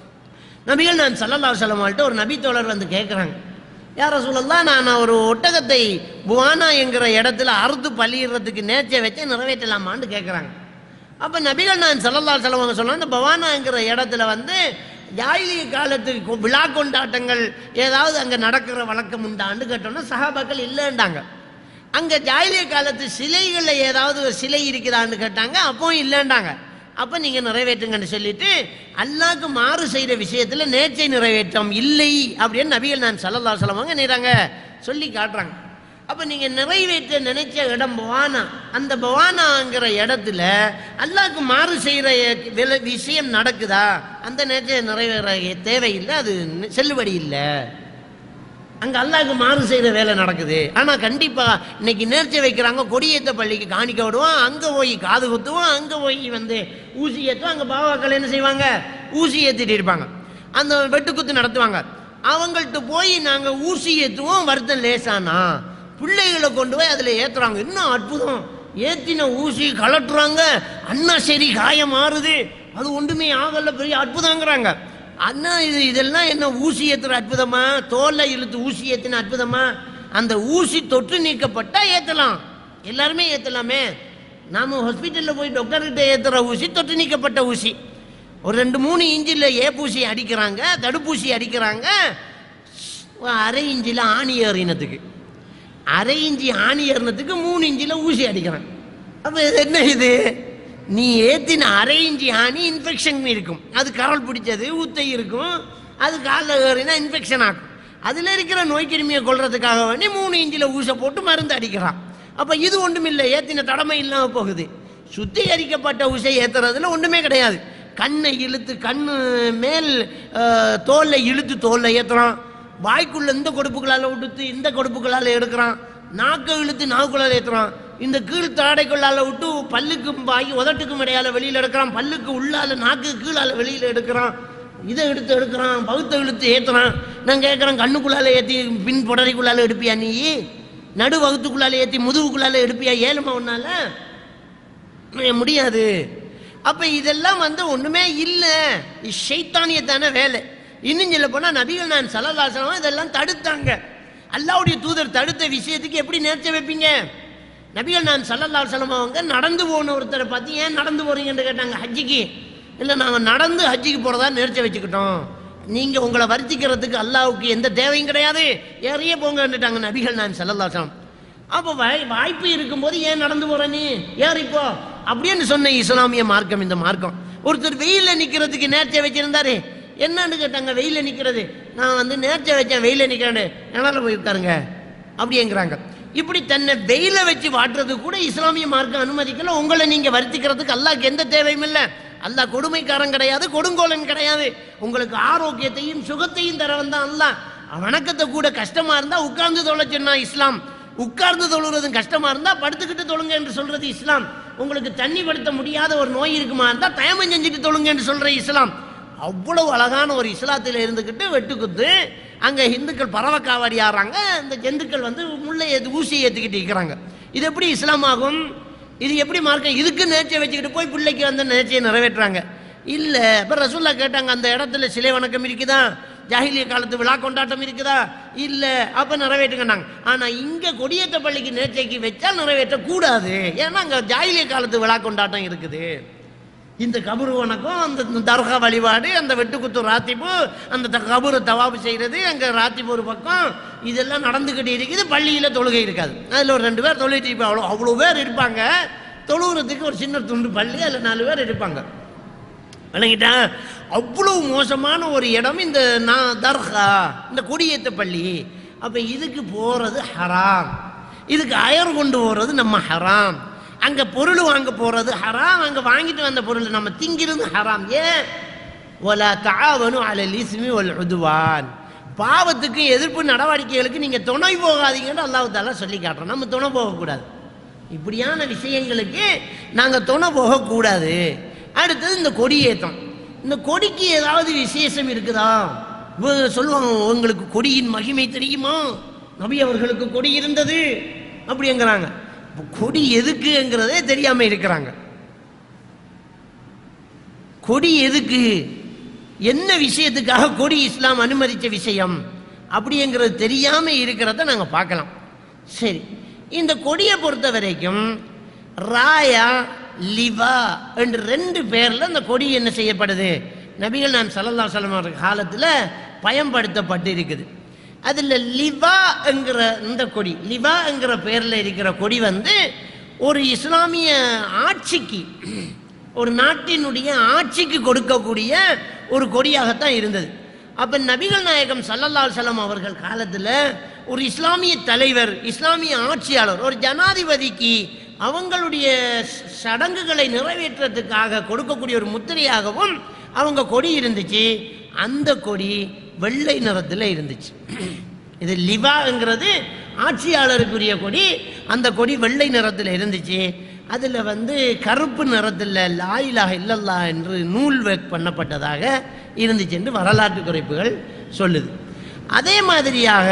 நபிகள் நான் சல்லல்லா சொல்லமால்ட்டு ஒரு நபி தோழர் வந்து கேட்குறாங்க யார சொல்லலாம் நான் ஒரு ஒட்டகத்தை புவானா என்கிற இடத்துல அறுத்து பள்ளிடுறதுக்கு நேர்ச்சை வச்சு நிறைவேற்றலாமான்னு கேட்குறாங்க அப்போ நபிகள் நான் சல்லல்லா செலவங்க சொன்னா இந்த பவானாங்கிற இடத்துல வந்து ஜாயிலிய காலத்துக்கு கொ- விழா கொண்டாட்டங்கள் ஏதாவது அங்கே நடக்கிற வழக்கம் உண்டான்னு கேட்டோன்னா சஹாபாக்கள் இல்லைன்றாங்க அங்கே ஜாயிலிய காலத்து சிலைகளில் ஏதாவது ஒரு சிலை இருக்குதான்னு கேட்டாங்க அப்பவும் இல்லைன்றாங்க அப்போ நீங்கள் நிறைவேற்றுங்கன்னு சொல்லிட்டு அல்லாஹ்க்கு மாறு செய்கிற விஷயத்தில் நேர்ச்சை நிறைவேற்றம் இல்லை அப்படின்னு நபிகள் நான் சல்லல்லா சொல்லவங்க நேராங்க சொல்லி காட்டுறாங்க அப்போ நீங்கள் நிறைவேற்ற நினைச்ச இடம் பவானா அந்த பவானாங்கிற இடத்துல அல்லாஹ்க்கு மாறு செய்கிற விஷயம் நடக்குதா அந்த நேர்ச்சை நிறைவேற தேவையில்லை அது செல்லுபடி இல்லை அங்கே அல்லாஹ்க்கு மாறு செய்கிற வேலை நடக்குது ஆனால் கண்டிப்பாக இன்னைக்கு நேர்ச்சி வைக்கிறாங்க கொடியேத்த பள்ளிக்கு காணிக்க விடுவோம் அங்கே போய் காது குத்துவோம் அங்கே போய் வந்து ஊசி ஏற்றுவோம் அங்கே பாவாக்கள் என்ன செய்வாங்க ஊசி ஏற்றிட்டு இருப்பாங்க அந்த வெட்டுக்குத்து நடத்துவாங்க அவங்கள்ட்ட போய் நாங்கள் ஊசி ஏற்றுவோம் வருத்தம் லேசானா பிள்ளைகளை கொண்டு போய் அதில் ஏற்றுறாங்க இன்னும் அற்புதம் ஏற்றின ஊசி கலட்டுறாங்க அண்ணா சரி காயம் மாறுது அது ஒன்றுமே ஆகல பெரிய அற்புதங்கிறாங்க அண்ணா இது இதெல்லாம் என்ன ஊசி ஏத்துற அற்புதமா தோல்ல இழுத்து ஊசி ஏத்தின அற்புதமா அந்த ஊசி தொற்று நீக்கப்பட்டா ஏத்தலாம் எல்லாருமே ஏத்தலாமே நாம ஹாஸ்பிட்டல்ல போய் டாக்டர்கிட்ட ஏத்துற ஊசி தொற்று நீக்கப்பட்ட ஊசி ஒரு ரெண்டு மூணு இன்ச்சில் ஏப்பூசி அடிக்கிறாங்க தடுப்பூசி அடிக்கிறாங்க ஒரு அரை இஞ்சில் ஆணி ஏறினத்துக்கு அரை இஞ்சி ஆணி ஏறினத்துக்கு மூணு இஞ்சில் ஊசி அடிக்கிறான் அப்போ இது என்ன இது நீ ஏற்றின அரை இஞ்சி ஆணி இன்ஃபெக்ஷன் இருக்கும் அது கரல் பிடிச்சது ஊத்தை இருக்கும் அது காலில் ஏறினா இன்ஃபெக்ஷன் ஆகும் அதில் இருக்கிற நோய் கிருமியை கொல்றதுக்காக வேண்டி மூணு இஞ்சில் ஊசை போட்டு மருந்து அடிக்கிறான் அப்போ இது ஒன்றும் இல்லை ஏற்றின தடமை இல்லாமல் போகுது சுத்திகரிக்கப்பட்ட ஊசை ஏற்றுறதுல ஒன்றுமே கிடையாது கண்ணை இழுத்து கண்ணு மேல் அஹ், தோலை இழுத்து தோலை ஏற்றுறான் வாய்க்குள்ள இந்த கொடுப்புகளால் விட்டு இந்த கொடுப்புகளால் எடுக்கிறான் நாக்கை இழுத்து நாக்குள்ளால் ஏற்றுறான் இந்த கீழ் தாடைக்குள்ளால விட்டு பல்லுக்கும் வாய் உதட்டுக்கும் இடையால வெளியில் எடுக்கிறான் பல்லுக்கு உள்ளால நாக்கு கீழால வெளியில் எடுக்கிறான் இதை எடுத்து எடுக்கிறான் பகுத்தை இழுத்து ஏற்றுறான் நான் கேட்குறேன் கண்ணுக்குள்ளால ஏற்றி பின் புடரைக்குள்ளால எடுப்பியா நீ நடு வகுத்துக்குள்ளால ஏற்றி முதுகுக்குள்ளால எடுப்பியா ஏழுமா உன்னால ஏன் முடியாது அப்ப இதெல்லாம் வந்து ஒண்ணுமே இல்லை ஷைத்தானியத்தான வேலை இன்னும் சொல்ல போனா நபிகள் நான் சலல்லாசனம் இதெல்லாம் தடுத்தாங்க அல்லாவுடைய தூதர் தடுத்த விஷயத்துக்கு எப்படி நேர்ச்ச வைப்பீங்க நபிகள் நான் சல்லல்லாசலம் அவங்க நடந்து போன ஒருத்தரை பார்த்து ஏன் நடந்து போறீங்கன்னு கேட்டாங்க ஹஜ்ஜிக்கு இல்லை நாங்கள் நடந்து ஹஜ்ஜிக்கு போகிறதா நேர்ச்ச வச்சுக்கிட்டோம் நீங்கள் உங்களை வருத்திக்கிறதுக்கு அல்லாவுக்கு எந்த தேவையும் கிடையாது ஏறியே போங்கன்னுட்டாங்க நபிகள் நான் சல்லல்லாசலம் அப்போ வாய் வாய்ப்பு இருக்கும்போது ஏன் நடந்து போற நீ ஏறிப்போ அப்படின்னு சொன்ன இஸ்லாமிய மார்க்கம் இந்த மார்க்கம் ஒருத்தர் வெயில்ல நிக்கிறதுக்கு நேர்ச்சை வச்சிருந்தாரு என்னன்னு கேட்டாங்க வெயில்ல நிக்கிறது நான் வந்து நேர்ச்சை வச்சேன் வெயில்ல நிக்கிறேன் நிழல போய் உட்காருங்க அப்படிங்கிறாங்க இப்படி தன்னை வெயில வச்சு வாட்டுறது கூட இஸ்லாமிய மார்க்கம் அனுமதிக்கல உங்களை நீங்க வருத்திக்கிறதுக்கு அல்லாஹ்க்கு எந்த தேவையும் இல்லை அல்லாஹ் கொடுமைக்காரன் கிடையாது கொடுங்கோலன் கிடையாது உங்களுக்கு ஆரோக்கியத்தையும் சுகத்தையும் தர வந்தான் அல்லாஹ் வணக்கத்தை கூட கஷ்டமா இருந்தா உட்கார்ந்து தொலை சொன்னா இஸ்லாம் உட்கார்ந்து தொழுறதும் கஷ்டமா இருந்தா படுத்துக்கிட்டு தொழுங்க என்று சொல்றது இஸ்லாம் உங்களுக்கு தண்ணி படுத்த முடியாத ஒரு நோய் இருக்குமா இருந்தா தயமம் செஞ்சுட்டு தொழுங்க என்று சொல்ற இஸ்லாம் அவ்வளவு அழகான ஒரு இஸ்லாத்தில் இருந்துக்கிட்டு வெட்டுக்குத்து அங்க இந்துக்கள் பறவை காவாடி ஆடுறாங்க இந்த ஜந்துக்கள் வந்து முல்லை ஏத்து ஊசி ஏத்திக்கிட்டு இருக்கிறாங்க இது எப்படி இஸ்லாம் ஆகும் இது எப்படி மார்க்கம் இதுக்கு நேர்ச்சியை வச்சுக்கிட்டு போய் பிள்ளைக்கு வந்து நேர்ச்சியை நிறைவேற்றுறாங்க இல்ல இப்ப ரசூல்லா கேட்டாங்க அந்த இடத்துல சிலை வணக்கம் இருக்குதா ஜாஹிலிய காலத்து விழா கொண்டாட்டம் இருக்குதா இல்ல அப்ப நிறைவேற்றுங்கன்னாங்க ஆனா இங்க கொடியேற்ற பள்ளிக்கு நேர்ச்சைக்கு வச்சால் நிறைவேற்ற கூடாது ஏன்னா அங்க ஜாஹிலிய காலத்து விழா கொண்டாட்டம் இருக்குது இந்த கபரு வணக்கம் அந்த தர்கா வழிபாடு அந்த வெட்டுக்குத்து ராத்திப்பு அந்த த- கபரு தவாபு செய்கிறது அங்கே ராத்திப்பு ஒரு பக்கம் இதெல்லாம் நடந்துக்கிட்டு இருக்குது பள்ளியில் தொழுகை இருக்காது அதில் ஒரு ரெண்டு பேர் தொழுகிட்டு இருப்பாங்க அவ்வளோ அவ்வளோ பேர் இருப்பாங்க தொழுகிறதுக்கு ஒரு சின்ன துண்டு பள்ளி அதில் நாலு பேர் இருப்பாங்க விளங்கிட்டா அவ்வளவு மோசமான ஒரு இடம் இந்த நான் தர்கா இந்த கொடியேத்த பள்ளி அப்ப இதுக்கு போறது ஹராம் இதுக்கு அயர் கொண்டு போறது நம்ம ஹராம் அங்க பொருள் வாங்க போறது ஹராம் அங்க வாங்கிட்டு வந்த பொருள் நம்ம திங்கிறது ஹராம் ஏன் ஒலா தாவனு அலல் இஸ்மி ஒல் உதுவான் பாவத்துக்கு எதிர்ப்பு நடவடிக்கைகளுக்கு நீங்க துணை போகாதீங்கன்னு அல்லாஹ் தாலா சொல்லி காட்டுறோம் நம்ம துணை போகக்கூடாது இப்படியான விஷயங்களுக்கு நாங்க துணை போகக்கூடாது அடுத்தது இந்த கொடியேற்றம் இந்த கொடிக்கு ஏதாவது விசேஷம் இருக்குதா இவங்க சொல்லுவாங்க உங்களுக்கு கொடியின் மகிமை தெரியுமா நபி அவர்களுக்கு கொடி இருந்தது அப்படிங்கிறாங்க இப்ப கொடி எதுக்குங்கிறதே தெரியாம இருக்கிறாங்க கொடி எதுக்கு என்ன விஷயத்துக்காக கொடி இஸ்லாம் அனுமதிச்ச விஷயம் அப்படிங்கிறது தெரியாம இருக்கிறத நாங்க பார்க்கலாம் சரி இந்த கொடியை பொறுத்த வரைக்கும் ராயா லிவா என்று ரெண்டு பேர்ல இந்த கொடி என்ன செய்யப்படுது நபிகள் நான் சல்லல்லா சலம் அவர்கள் காலத்துல பயன்படுத்தப்பட்டு இருக்குது அதுல லிவா என்கிற இந்த கொடி லிவா என்கிற பேர்ல இருக்கிற கொடி வந்து ஒரு இஸ்லாமிய ஆட்சிக்கு ஒரு நாட்டினுடைய ஆட்சிக்கு கொடுக்கக்கூடிய ஒரு கொடியாகத்தான் இருந்தது அப்ப நபிகள் நாயகம் சல்லல்லாஹு அலைஹி வஸல்லம் அவர்கள் காலத்துல ஒரு இஸ்லாமிய தலைவர் இஸ்லாமிய ஆட்சியாளர் ஒரு ஜனாதிபதிக்கு அவங்களுடைய ச- சடங்குகளை நிறைவேற்றத்துக்காக கொடுக்கக்கூடிய ஒரு முத்திரையாகவும் அவங்க கொடி இருந்துச்சு அந்த கொடி வெள்ளை நிறத்தில் இருந்துச்சு இது லிவாங்கிறது ஆட்சியாளருக்குரிய கொடி அந்த கொடி வெள்ளை நிறத்தில் இருந்துச்சு அதில் வந்து கருப்பு நிறத்தில் லாயிலாக இல்லல்லா என்று நூல் ஒர்க் பண்ணப்பட்டதாக இருந்துச்சு என்று வரலாற்று குறிப்புகள் சொல்லுது அதே மாதிரியாக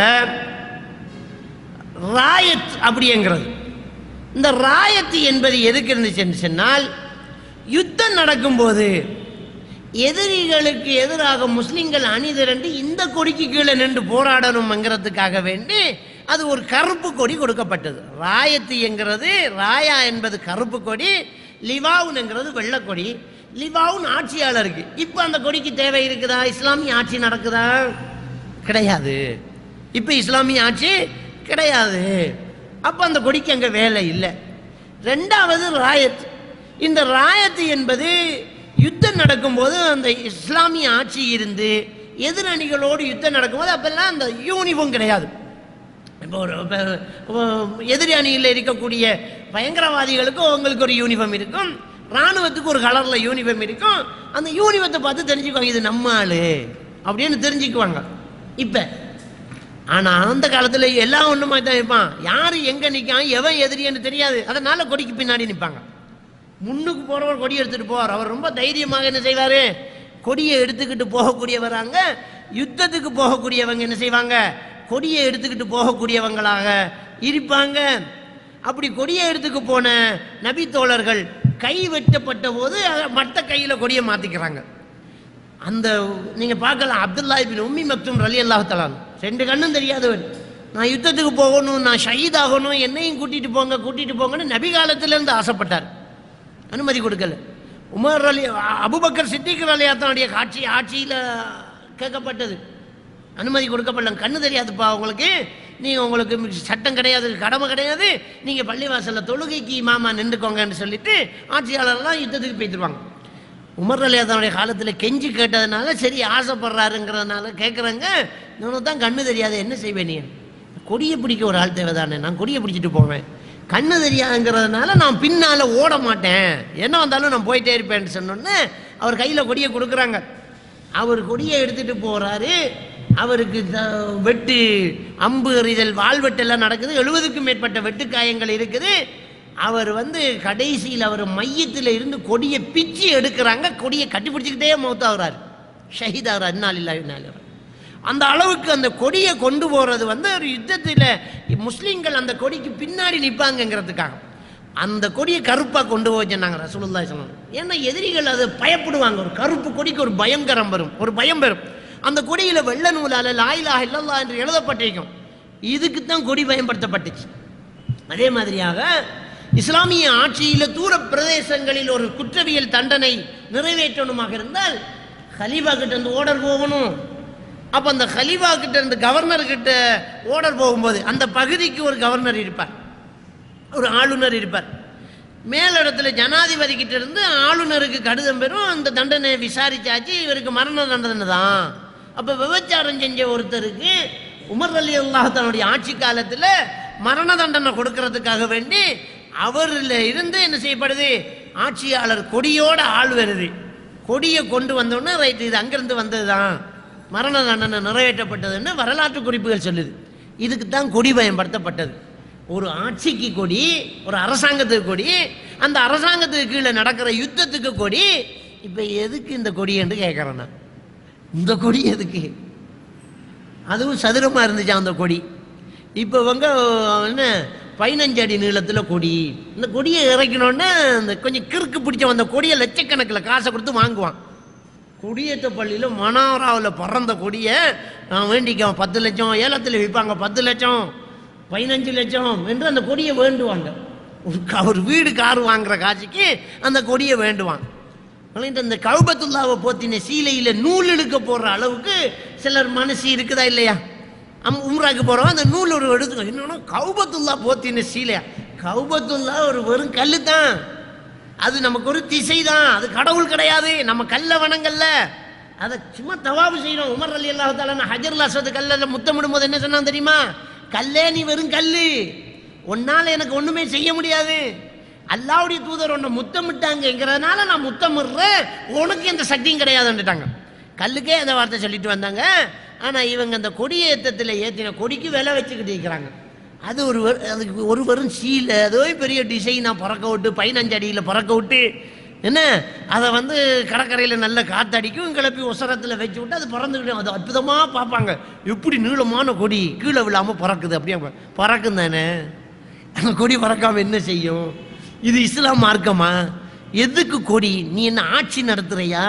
ராயத் அப்படிங்கிறது இந்த ராயத்து என்பது எதுக்கு இருந்துச்சுன்னு சொன்னால் யுத்தம் நடக்கும்போது எதிரிகளுக்கு எதிராக முஸ்லிம்கள் அணிதிரண்டு இந்த கொடிக்கு கீழே நின்று போராடணும்ங்கிறதுக்காக வேண்டி அது ஒரு கருப்பு கொடி கொடுக்கப்பட்டது ராயத்து என்கிறது ராயா என்பது கருப்பு கொடி லிவாவுன்ங்கிறது வெள்ளைக்கொடி லிவாவுன் ஆட்சியாளருக்கு இப்போ அந்த கொடிக்கு தேவை இருக்குதா இஸ்லாமிய ஆட்சி நடக்குதா கிடையாது இப்போ இஸ்லாமிய ஆட்சி கிடையாது அப்போ அந்த கொடிக்கு அங்கே வேலை இல்லை ரெண்டாவது ராயத் இந்த ராயத்து என்பது யுத்தம் நடக்கும்போது அந்த இஸ்லாமிய ஆட்சி இருந்து எதிரணிகளோடு யுத்தம் நடக்கும்போது அப்பெல்லாம் அந்த யூனிஃபார்ம் கிடையாது இப்போ ஒரு இப்போ, இப்போ எதிரி அணியில் இருக்கக்கூடிய பயங்கரவாதிகளுக்கு அவங்களுக்கு ஒரு யூனிஃபார்ம் இருக்கும் இராணுவத்துக்கு ஒரு கலரில் யூனிஃபார்ம் இருக்கும் அந்த யூனிஃபார்த்தை பார்த்து தெரிஞ்சுக்குவாங்க இது நம்ம ஆளு அப்படின்னு தெரிஞ்சுக்குவாங்க இப்போ ஆனால் அந்த காலத்தில் எல்லாம் ஒன்றுமா தான் இருப்பான் யார் எங்கே நிற்கான் எவன் எதிரின்னு தெரியாது அதனால கொடிக்கு பின்னாடி நிற்பாங்க முன்னுக்கு போகிறவர் கொடி எடுத்துகிட்டு போவார் அவர் ரொம்ப தைரியமாக என்ன செய்வார் கொடியை எடுத்துக்கிட்டு போகக்கூடியவராங்க யுத்தத்துக்கு போகக்கூடியவங்க என்ன செய்வாங்க கொடியை எடுத்துக்கிட்டு போகக்கூடியவங்களாக இருப்பாங்க அப்படி கொடியை எடுத்துக்கு போன நபி தோழர்கள் கை வெட்டப்பட்ட போது அதை மற்ற கையில் கொடியை மாற்றிக்கிறாங்க அந்த நீங்க பார்க்கலாம் அப்துல்லா இபின் உம்மி மக்தும் ரலி அல்லாஹ் ரெண்டு கண்ணும் தெரியாதவன் நான் யுத்தத்துக்கு போகணும் நான் ஷஹீத் ஆகணும் என்னையும் கூட்டிட்டு போங்க கூட்டிட்டு போங்கன்னு நபி காலத்துல இருந்து ஆசைப்பட்டார் அனுமதி கொடுக்கல உமர் அலி அபுபக்கர் சித்திகர் அலியாத்தனுடைய காட்சி ஆட்சியில் கேட்கப்பட்டது அனுமதி கொடுக்கப்படல கண்ணு தெரியாதுப்பா உங்களுக்கு நீங்கள் உங்களுக்கு சட்டம் கிடையாது கடமை கிடையாது நீங்கள் பள்ளிவாசலில் தொழுகைக்கு மாமா நின்றுக்கோங்கன்னு சொல்லிட்டு ஆட்சியாளர்லாம் யுத்தத்துக்கு போய்த்துருவாங்க உமர் அலி அதனுடைய காலத்தில் கெஞ்சி கேட்டதுனால சரி ஆசைப்படுறாருங்கிறதுனால கேட்குறாங்க இவனுக்கு தான் கண்ணு தெரியாது என்ன செய்வேன் நீ கொடியை பிடிக்க ஒரு ஆள் தேவை தானே நான் கொடியை பிடிச்சிட்டு போவேன் கண்ணு தெரியாதுங்கிறதுனால நான் பின்னால் ஓட மாட்டேன் என்ன வந்தாலும் நான் போயிட்டே இருப்பேன்னு சொன்னோன்னே அவர் கையில் கொடியை கொடுக்குறாங்க அவர் கொடியை எடுத்துட்டு போறாரு அவருக்கு த- வெட்டு அம்பு எறிதல் வாள்வெட்டெல்லாம் நடக்குது எழுபதுக்கும் மேற்பட்ட வெட்டுக்காயங்கள் இருக்குது அவர் வந்து கடைசியில் அவர் மையத்தில் இருந்து கொடியை பிச்சு எடுக்கிறாங்க கொடியை கட்டி பிடிச்சிக்கிட்டே மௌத்தாகிறார் ஷஹீத் ஆகிறார் இன்னால் இல்லா இன்னால் அந்த அளவுக்கு அந்த கொடியை கொண்டு போறது வந்து ஒரு யுத்தத்தில் முஸ்லீம்கள் அந்த கொடிக்கு பின்னாடி நிற்பாங்கங்கிறதுக்காக அந்த கொடியை கருப்பாக கொண்டு போய் சொன்னாங்க ரசூலுல்லாஹி சொன்னாங்க ஏன்னா எதிரிகள் அதை பயப்படுவாங்க ஒரு கருப்பு கொடிக்கு ஒரு பயங்கரம் வரும் ஒரு பயம் வரும் அந்த கொடியில வெள்ள நூலால லாயிலா இல்லல்லா என்று எழுதப்பட்டிருக்கும் இதுக்கு தான் கொடி பயன்படுத்தப்பட்டுச்சு அதே மாதிரியாக இஸ்லாமிய ஆட்சியில தூர பிரதேசங்களில் ஒரு குற்றவியல் தண்டனை நிறைவேற்றணுமாக இருந்தால் ஹலீஃபா கிட்ட இருந்து ஓர்டர் போகணும் அப்ப அந்த ஹலீஃபா கிட்ட இருந்து கவர்னர் கிட்ட ஓர்டர் போகும்போது அந்த பகுதிக்கு ஒரு கவர்னர் இருப்பார் ஒரு ஆளுநர் இருப்பார் மேலிடத்துல ஜனாதிபதி கிட்ட இருந்து ஆளுநருக்கு கடிதம் பெறும் அந்த தண்டனை விசாரிச்சாச்சு இவருக்கு மரண தண்டனை தான் அப்ப விபச்சாரம் செஞ்ச ஒருத்தருக்கு உமர் அலி அல்லாஹ் தன்னுடைய ஆட்சி காலத்துல மரண தண்டனை கொடுக்கறதுக்காக வேண்டி அவரில் இருந்து என்ன செய்யப்படுது ஆட்சியாளர் கொடியோட ஆள் வருது கொடியை கொண்டு வந்தோடனே ரைட் இது அங்கிருந்து வந்தது தான் மரண தண்டனை நிறைவேற்றப்பட்டதுன்னு வரலாற்று குறிப்புகள் சொல்லுது இதுக்கு தான் கொடி பயன்படுத்தப்பட்டது ஒரு ஆட்சிக்கு கொடி ஒரு அரசாங்கத்துக்கு கொடி அந்த அரசாங்கத்துக்கு கீழே நடக்கிற யுத்தத்துக்கு கொடி இப்போ எதுக்கு இந்த கொடி என்று கேட்குறேன் நான் இந்த கொடி எதுக்கு அதுவும் சதுரமாக இருந்துச்சு அந்த கொடி இப்போ இவங்க என்ன பதினஞ்சு அடி நீளத்தில் கொடி இந்த கொடியை இறக்கணுன்னே இந்த கொஞ்சம் கிறுக்கு பிடிச்ச அந்த கொடியை லட்சக்கணக்கில் காசை கொடுத்து வாங்குவான் கொடியேற்ற பள்ளியில் மனாராவில் பறந்த கொடியை நான் வேண்டிக்குவேன் பத்து லட்சம் ஏலத்தில் விற்பாங்க பத்து லட்சம் பதினஞ்சு லட்சம் என்று அந்த கொடியை வேண்டுவாங்க ஒரு க- ஒரு வீடு கார் வாங்குற காட்சிக்கு அந்த கொடியை வேண்டுவான் அதனால இந்த கௌபத்துல்லாவை போத்தின சீலையில் நூல் இழுக்க போடுற அளவுக்கு சிலர் மனசு இருக்குதா இல்லையா அம் உம்ராக்கு போகிறவன் அந்த நூல் ஒரு எடுத்துக்கோ இன்னொன்று கௌபத்துல்லா போத்தின சீலையா கௌபத்துல்லா ஒரு வெறும் கல்லு தான் அது நமக்கு ஒரு திசை தான் அது கடவுள் கிடையாது நம்ம கல்ல வணங்கல்ல அதை சும்மா தவாபு செய்யணும் உமர் அலி அல்லாஹால ஹஜர் அசது கல்ல முத்தமிடும் போது என்ன சொன்னான் தெரியுமா கல்லே நீ வெறும் கல்லு உன்னால எனக்கு ஒண்ணுமே செய்ய முடியாது அல்லாவுடைய தூதர் உன்னை முத்தமிட்டாங்கிறதுனால நான் முத்தமிடுறேன் உனக்கு எந்த சக்தியும் கிடையாதுன்னுட்டாங்க கல்லுக்கே அந்த வார்த்தை சொல்லிட்டு வந்தாங்க ஆனா இவங்க அந்த கொடியேற்றத்தில் ஏற்றின கொடிக்கு விலை வச்சுக்கிட்டு இருக்கிறாங்க அது ஒரு வரு- அதுக்கு ஒரு வரும் சீலை அதோ பெரிய டிசைனாக பறக்க விட்டு பதினஞ்சு அடியில் பறக்க விட்டு என்ன அதை வந்து கடற்கரையில் நல்ல காத்தடிக்கும் கிளப்பி உசரத்தில் வச்சு விட்டு அது பறந்துக்கிட்டு அது அற்புதமாக பார்ப்பாங்க எப்படி நீளமான கொடி கீழே விழாமல் பறக்குது அப்படியே பறக்கும் தானே அந்த கொடி பறக்காம என்ன செய்யும் இது இஸ்லாம் மார்க்கமா எதுக்கு கொடி நீ என்ன ஆட்சி நடத்துறியா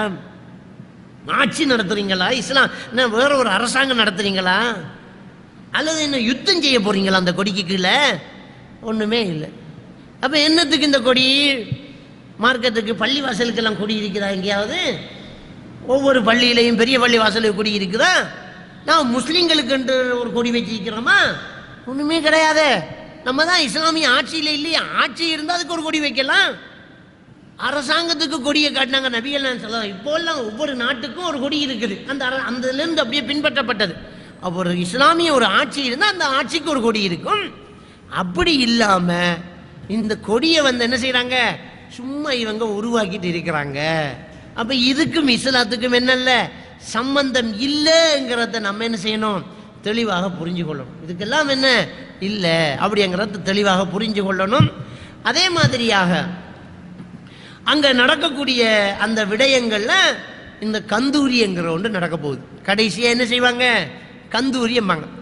ஆட்சி நடத்துறீங்களா இஸ்லாம் என்ன வேற ஒரு அரசாங்கம் நடத்துறீங்களா அல்லது என்ன யுத்தம் செய்ய போறீங்களா அந்த கொடிக்கு கீழே ஒண்ணுமே இல்லை அப்ப என்னத்துக்கு இந்த கொடி மார்க்கத்துக்கு பள்ளி வாசலுக்கெல்லாம் கொடி இருக்குதா எங்கேயாவது ஒவ்வொரு பள்ளியிலையும் பெரிய பள்ளி வாசலுக்கு கொடி இருக்குதா நான் முஸ்லீம்களுக்கு என்று ஒரு கொடி வச்சிருக்கிறோமா ஒண்ணுமே கிடையாது நம்ம தான் இஸ்லாமிய ஆட்சியில் இல்லையா ஆட்சி இருந்தால் அதுக்கு ஒரு கொடி வைக்கலாம் அரசாங்கத்துக்கு கொடியை காட்டினாங்க நபிகள் நான் சொல்லலாம் இப்போல்லாம் ஒவ்வொரு நாட்டுக்கும் ஒரு கொடி இருக்குது அந்த அர- அந்தலேருந்து அப்படியே பின்பற்றப்பட்டது அப்போ ஒரு இஸ்லாமிய ஒரு ஆட்சி இருந்தால் அந்த ஆட்சிக்கு ஒரு கொடி இருக்கும் அப்படி இல்லாம இந்த கொடியை வந்து என்ன செய்றாங்க சும்மா இவங்க உருவாக்கிட்டு இருக்கிறாங்க அப்ப இதுக்கும் இஸ்லாத்துக்கும் என்னல்ல சம்பந்தம் இல்லைங்கிறத நம்ம என்ன செய்யணும் தெளிவாக புரிஞ்சு கொள்ளணும் இதுக்கெல்லாம் என்ன இல்லை அப்படிங்கிறத தெளிவாக புரிஞ்சு கொள்ளணும் அதே மாதிரியாக அங்க நடக்கக்கூடிய அந்த விடயங்கள்ல இந்த கந்தூரியங்கிற ஒன்று நடக்க போகுது கடைசியா என்ன செய்வாங்க கந்தூரியம்பாங்க